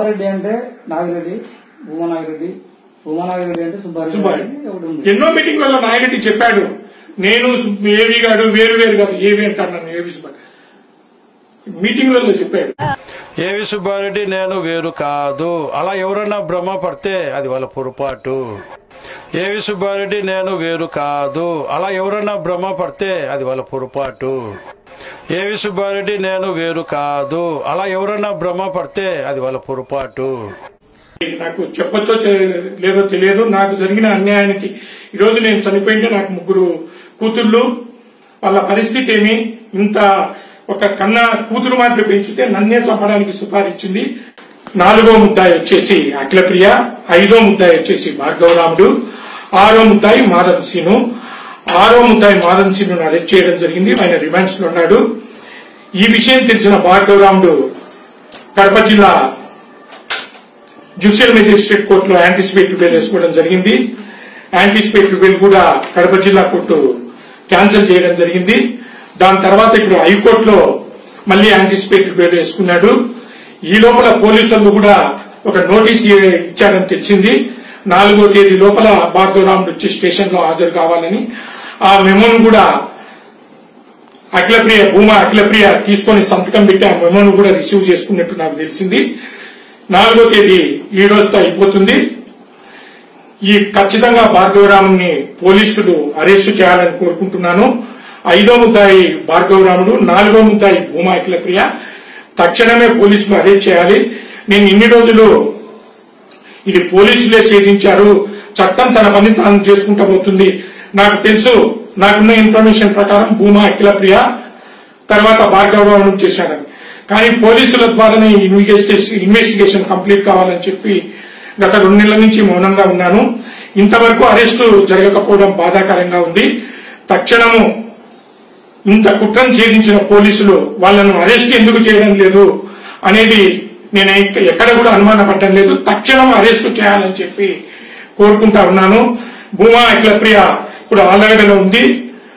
సుబ్బారెడ్డి అంటే నాగిరెడ్డి భూమా నాగిరెడ్డి భూమా నాగిరెడ్డి అంటే సుబ్బారెడ్డి సుబ్బారెడ్డి అని ఒకటి ఉంది ఎన్నో మీటింగ్లలో నాయరెడ్డి చెప్పాడు నేను సు- ఏవి గాడు వేరు వేరు కాదు ఏవి అంటాను నన్ను ఏవి సుబ్బారెడ్డి మీటింగ్లలో చెప్పాడు ఏవి సుబ్బారెడ్డి నేను వేరు కాదు అలా ఎవరన్నా భ్రమ పడితే అది వాళ్ళ పొరపాటు ఏవి సుబ్బారెడ్డి నేను వేరు కాదు అలా ఎవరన్నా భ్రమ పడితే అది వాళ్ళ పొరపాటు ఏవి సుబ్బారెడ్డి నేను వేరు కాదు అలా ఎవరన్నా భ్రమ పడితే అది వాళ్ళ పొరపాటు నాకు చెప్పొచ్చో చె- లేదో తెలియదు నాకు జరిగిన అన్యాయానికి ఈరోజు నేను చనిపోయింటే నాకు ముగ్గురు కూతుళ్ళు వాళ్ళ పరిస్థితి ఏమి ఇంత ఒక కన్న కూతురు మాత్రం పెంచితే నన్నే చంపడానికి సుపారిచ్చింది నాలుగో ముద్దాయి వచ్చేసి అఖిలప్రియ ఐదో ముద్దాయి వచ్చేసి భార్గవరాముడు ఆరో ముద్దాయి మాధవ్ సీను ఆరో ముద్దాయి మాధవ్ సీను అరెస్ట్ చేయడం జరిగింది ఆయన రిమాండ్స్ లో ఉన్నాడు ఈ విషయం తెలిసిన భార్గవరాముడు కడప జిల్లా జ్యుడిషియల్ మెజిస్ట్రేట్ కోర్టులో యాంటిసిపేటరీ బెయిల్ వేసుకోవడం జరిగింది యాంటిసిపేటరీ బెయిల్ కూడా కడప జిల్లా కోర్టు క్యాన్సిల్ చేయడం జరిగింది దాని తర్వాత ఇప్పుడు హైకోర్టులో మళ్ళీ యాంటిసిపేటరీ బెయిల్ వేసుకున్నాడు ఈ లోపల పోలీసులు కూడా ఒక నోటీస్ ఇచ్చారని తెలిసింది నాలుగో తేదీ లోపల భార్గవరాముడు వచ్చి స్టేషన్ లో హాజరు కావాలని ఆ మెమోను కూడా అఖిలప్రియ భూమా అఖిలప్రియ తీసుకొని సంతకం పెట్టి ఆ మెమోను కూడా రిసీవ్ చేసుకున్నట్టు నాకు తెలిసింది నాలుగో తేదీ ఈ రోజుతో అయిపోతుంది ఈ ఖచ్చితంగా భార్గవరాముని పోలీసులు అరెస్టు చేయాలని కోరుకుంటున్నాను ఐదో ముద్దాయి భార్గవరాముడు నాలుగో ముద్దాయి భూమా అఖిలప్రియ తక్షణమే పోలీసులు అరెస్ట్ చేయాలి నేను ఇన్ని రోజులు ఇది పోలీసులే ఛేదించారు చట్టం తన పని తాను చేసుకుంటా పోతుంది నాకు తెలుసు నాకున్న ఇన్ఫర్మేషన్ ప్రకారం భూమా అఖిలప్రియ తర్వాత భార్గవరావు చేశారని కానీ పోలీసుల ద్వారానే ఈ ఇన్వెస్టిగేషన్ ఇన్వెస్టిగేషన్ కంప్లీట్ కావాలని చెప్పి గత రెండు నెలల నుంచి మౌనంగా ఉన్నాను ఇంతవరకు అరెస్టు జరగకపోవడం బాధాకరంగా ఉంది తక్షణము ఇంత కుట్రం ఛేదించిన పోలీసులు వాళ్ళను అరెస్ట్ ఎందుకు చేయడం లేదు అనేది నేను ఎక్క- ఎక్కడ కూడా అనుమానపడడం లేదు తక్షణం అరెస్టు చేయాలని చెప్పి కోరుకుంటా ఉన్నాను భూమా అఖిలప్రియ ఇప్పుడు ఆలగడలో ఉంది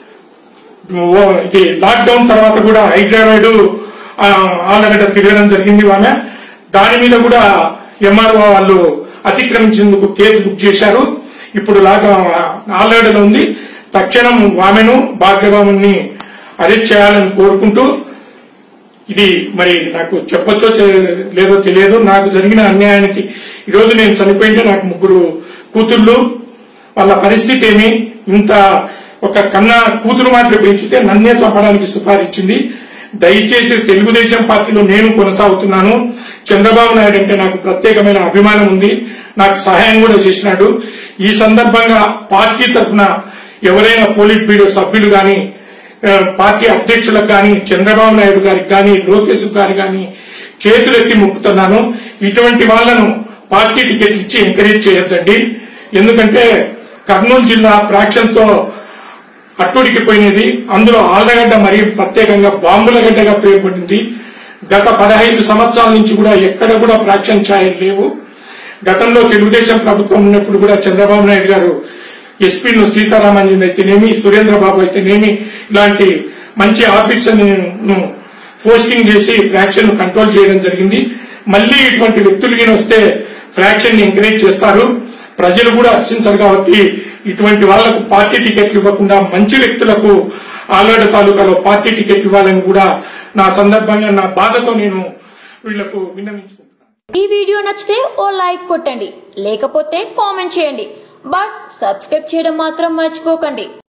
ఓ, ఇది లాక్డౌన్ తర్వాత కూడా హైదరాబాద్ ఆలగడ్డ తిరగడం జరిగింది ఆమె దాని మీద కూడా ఎంఆర్ఓ వాళ్ళు అతిక్రమించేందుకు కేసు బుక్ చేశారు ఇప్పుడు లాగా ఆలగడ్డలో ఉంది తక్షణం ఆమెను భార్గవముని అరెస్ట్ చేయాలని కోరుకుంటూ ఇది మరి నాకు చెప్పొచ్చో చె- లేదో తెలియదు నాకు జరిగిన అన్యాయానికి ఈరోజు నేను చనిపోయింటే నాకు ముగ్గురు కూతుళ్ళు వాళ్ళ పరిస్థితి ఏమి ఇంత ఒక కన్న కూతురు మాత్రం పెంచితే నన్నే చంపడానికి సుపారిచ్చింది దయచేసి తెలుగుదేశం పార్టీలో నేను కొనసాగుతున్నాను చంద్రబాబు నాయుడు అంటే నాకు ప్రత్యేకమైన అభిమానం ఉంది నాకు సహాయం కూడా చేసినాడు ఈ సందర్భంగా పార్టీ తరఫున ఎవరైనా పోలిట్ బ్యూరో సభ్యులు గాని ఆ, పార్టీ అధ్యక్షులకు గాని చంద్రబాబు నాయుడు గారికి గాని లోకేష్ గారి గాని చేతులెత్తి మొక్కుతున్నాను ఇటువంటి వాళ్లను పార్టీ టికెట్లు ఇచ్చి ఎంకరేజ్ చేయొద్దండి ఎందుకంటే కర్నూలు జిల్లా ప్రాక్షన్ తో అట్టుడికిపోయినది అందులో ఆళ్లగడ్డ మరియు ప్రత్యేకంగా బాంబుల గడ్డగా పేర్కొంది గత పదహైదు సంవత్సరాల నుంచి కూడా ఎక్కడ కూడా ప్రాక్షన్ ఛాయలు లేవు గతంలో తెలుగుదేశం ప్రభుత్వం ఉన్నప్పుడు కూడా చంద్రబాబు నాయుడు గారు ఎస్పీను సీతారామన్ అయితేనేమి సురేంద్రబాబు అయితేనేమి ఇలాంటి మంచి ఆఫీసర్ను పోస్టింగ్ చేసి ఫ్రాక్షన్ కంట్రోల్ చేయడం జరిగింది మళ్లీ ఇటువంటి వ్యక్తులు గిన వస్తే ఫ్రాక్షన్ ని ఎంకరేజ్ చేస్తారు ప్రజలు కూడా హర్షించరు కాబట్టి ఇటువంటి వాళ్లకు పార్టీ టికెట్లు ఇవ్వకుండా మంచి వ్యక్తులకు ఆలగడ్డ తాలూకాలో పార్టీ టికెట్ ఇవ్వాలని కూడా నా సందర్భంగా నా బాధతో నేను వీళ్లకు విన్నవించుకుంటున్నాను ఈ వీడియో నచ్చితే ఓ లైక్ కొట్టండి లేకపోతే కామెంట్ చేయండి బట్ సబ్స్క్రైబ్ చేయడం మాత్రం మర్చిపోకండి